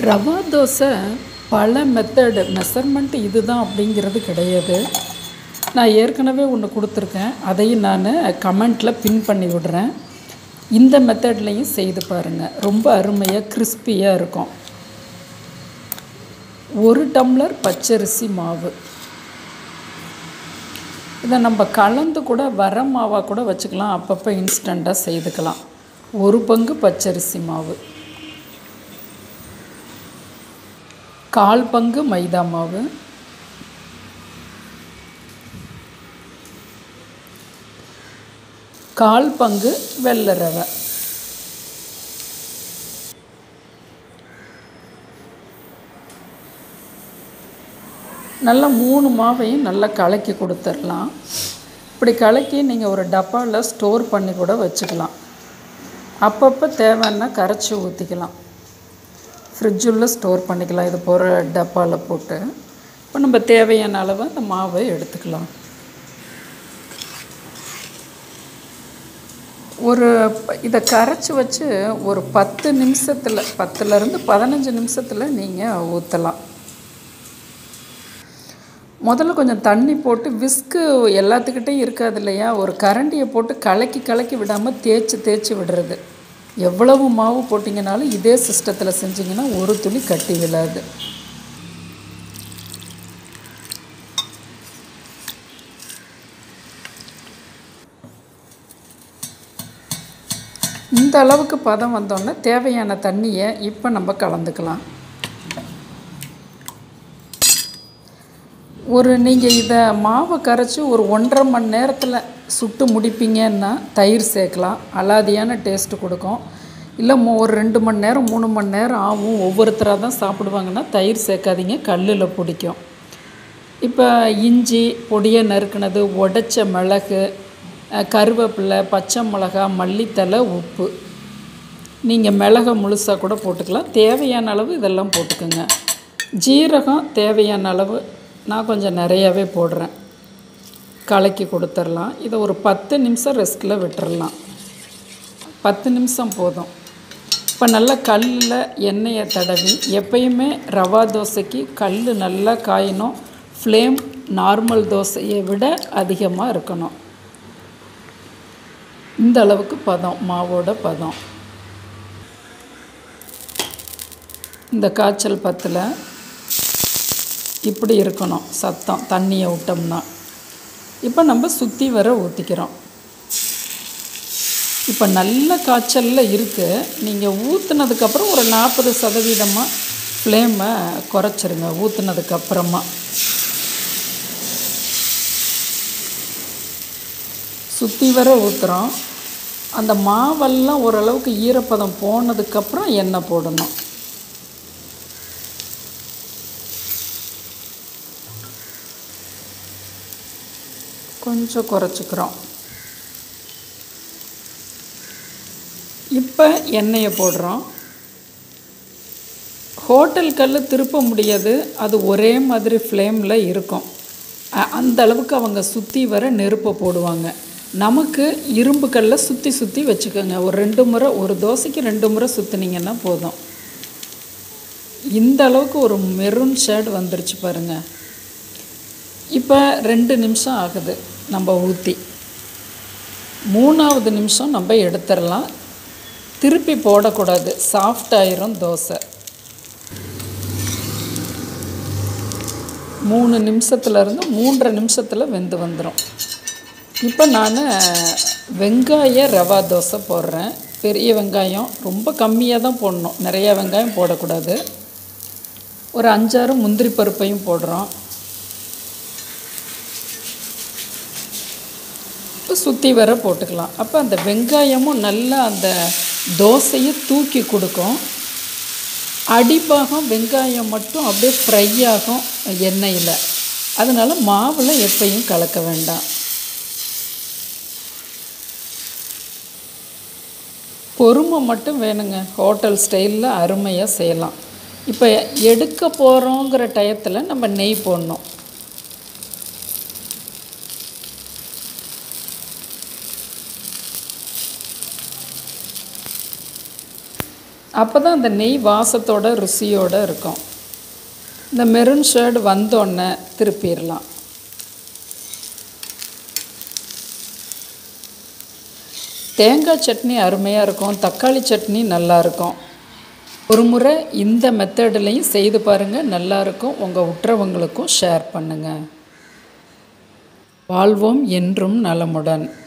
ரவா தோசை பல method measurement இதுதான் அப்படிங்கிறது கிடையாது நான் ஏற்கனவே ஒன்று கொடுத்துருக்கேன் அதையும் நான் கமெண்ட்டில் பின் பண்ணி விடுறேன் இந்த மெத்தட்லேயும் செய்து பாருங்கள் ரொம்ப அருமையாக கிறிஸ்பியாக இருக்கும் ஒரு டம்ளர் பச்சரிசி மாவு இதை நம்ம கலந்து கூட வர மாவாக கூட வச்சுக்கலாம் அப்பப்போ இன்ஸ்டண்ட்டாக செய்துக்கலாம் ஒரு பங்கு பச்சரிசி மாவு கால் பங்கு மைதா மாவு கால் பங்கு வெள்ளை ரவை நல்லா மூணு மாவையும் நல்லா கலக்கி கொடுத்துடலாம் இப்படி கலக்கி நீங்கள் ஒரு டப்பாவில் ஸ்டோர் பண்ணி கூட வச்சுக்கலாம் அப்பப்போ தேவைன்னா கரைச்சி ஊற்றிக்கலாம் ஃப்ரிட்ஜுள்ள ஸ்டோர் பண்ணிக்கலாம் இது போகிற டப்பாவில் போட்டு இப்போ நம்ம தேவையான அளவு அந்த மாவை எடுத்துக்கலாம் ஒரு ப- இதை கரைச்சி வச்சு ஒரு பத்து நிமிஷத்தில் பத்துலேருந்து பதினஞ்சு நிமிஷத்தில் நீங்கள் ஊற்றலாம் முதல்ல கொஞ்சம் தண்ணி போட்டு விஸ்கு எல்லாத்துக்கிட்டையும் இருக்காது இல்லையா ஒரு கரண்டியை போட்டு கலக்கி கலக்கி விடாமல் தேய்ச்சி தேய்ச்சி விடுறது எவ்வளவு மாவு போட்டிங்கனாலும் இதே சிஸ்டத்தில் செஞ்சிங்கன்னா ஒரு துளி கட்டி விழாது இந்த அளவுக்கு பதம் வந்தோடனே தேவையான தண்ணியை இப்போ நம்ம கலந்துக்கலாம் ஒரு நீங்கள் இதை மாவை கரைச்சி ஒரு ஒன்றரை மணி நேரத்தில் சுட்டு முடிப்பீங்கன்னா தயிர் சேர்க்கலாம் அலாதியான டேஸ்ட்டு கொடுக்கும் இல்லை மோ ஒரு ரெண்டு மணி நேரம் மூணு மணி நேரம் ஆகும் ஒவ்வொருத்தராக தான் சாப்பிடுவாங்கன்னா தயிர் சேர்க்காதீங்க கல்லில் பிடிக்கும் இப்போ இஞ்சி பொடியை நறுக்குனது உடைச்ச மிளகு அஹ், கருவேப்பிலை பச்சை மிளகா மல்லித்தழை உப்பு நீங்கள் மிளகை முழுசாக கூட போட்டுக்கலாம் தேவையான அளவு இதெல்லாம் போட்டுக்கோங்க ஜீரகம் தேவையான அளவு நான் கொஞ்சம் நிறையாவே போடுறேன் கலக்கி கொடுத்துர்லாம் இதை ஒரு பத்து நிமிஷம் ரெஸ்ட்டில் விட்டுறலாம் பத்து நிமிஷம் போதும் இப்போ நல்லா கல்லில் எண்ணெயை தடவி எப்பயுமே ரவா தோசைக்கு கல் நல்லா காயணும் ஃப்ளேம் நார்மல் தோசையை விட அதிகமாக இருக்கணும் இந்த அளவுக்கு பதம் மாவோட பதம் இந்த காய்ச்சல் பத்தில் இப்படி இருக்கணும் சத்தம் தண்ணியை விட்டோம்னா இப்போ நம்ம சுற்றி வர ஊற்றிக்கிறோம் இப்போ நல்ல காய்ச்சலில் இருக்குது நீங்கள் ஊற்றுனதுக்கப்புறம் ஒரு நாற்பது சதவீதமாக ஃப்ளேமை குறைச்சிருங்க ஊற்றுனதுக்கப்புறமா சுற்றி வர ஊற்றுறோம் அந்த மாவெல்லாம் ஓரளவுக்கு ஈரப்பதம் போனதுக்கப்புறம் எண்ணெய் போடணும் கொஞ்சம் குறைச்சிக்கிறோம் இப்போ எண்ணெயை போடுறோம் ஹோட்டல் கல் திருப்ப முடியாது அது ஒரே மாதிரி ஃப்ளேமில் இருக்கும் அ- அந்த அளவுக்கு அவங்க சுற்றி வர நெருப்பை போடுவாங்க நமக்கு இரும்பு கல்லை சுற்றி சுற்றி வச்சுக்கோங்க ஒரு ரெண்டு முறை ஒரு தோசைக்கு ரெண்டு முறை சுற்றுனீங்கன்னா போதும் இந்த அளவுக்கு ஒரு மெரூன் ஷேட் வந்துருச்சு பாருங்கள் இப்போ ரெண்டு நிமிஷம் ஆகுது நம்ம ஊற்றி மூணாவது நிமிஷம் நம்ம எடுத்துடலாம் திருப்பி போடக்கூடாது சாஃப்ட் ஆயிரும் தோசை மூணு நிமிஷத்துலேருந்து மூன்றரை நிமிஷத்தில் வெந்து வந்துடும் இப்போ நான் வெங்காய ரவா தோசை போடுறேன் பெரிய வெங்காயம் ரொம்ப கம்மியாக தான் போடணும் நிறைய வெங்காயம் போடக்கூடாது ஒரு அஞ்சாறு முந்திரி பருப்பையும் போடுறோம் இப்போ சுற்றி வர போட்டுக்கலாம் அப்போ அந்த வெங்காயமும் நல்லா அந்த தோசையை தூக்கி கொடுக்கும் அடிபாகம் வெங்காயம் மட்டும் அப்படியே ஃப்ரை ஆகும் எண்ணெயில் அதனால் மாவில் எப்பயும் கலக்க வேண்டாம் பொறுமை மட்டும் வேணுங்க ஹோட்டல் ஸ்டைலில் அருமையாக செய்யலாம் இப்போ எடுக்க போகிறோங்கிற டயத்தில் நம்ம நெய் போடணும் அப்போ தான் அந்த நெய் வாசத்தோட ருசியோடு இருக்கும் இந்த மெரூன் ஷேர்டு வந்தோடனே திருப்பிடலாம் தேங்காய் சட்னி அருமையாக இருக்கும் தக்காளி சட்னி நல்லா இருக்கும் ஒரு முறை இந்த மெத்தட்லையும் செய்து பாருங்கள் நல்லாயிருக்கும் உங்கள் உற்றவங்களுக்கும் ஷேர் பண்ணுங்கள் வாழ்வோம் என்றும் நலமுடன்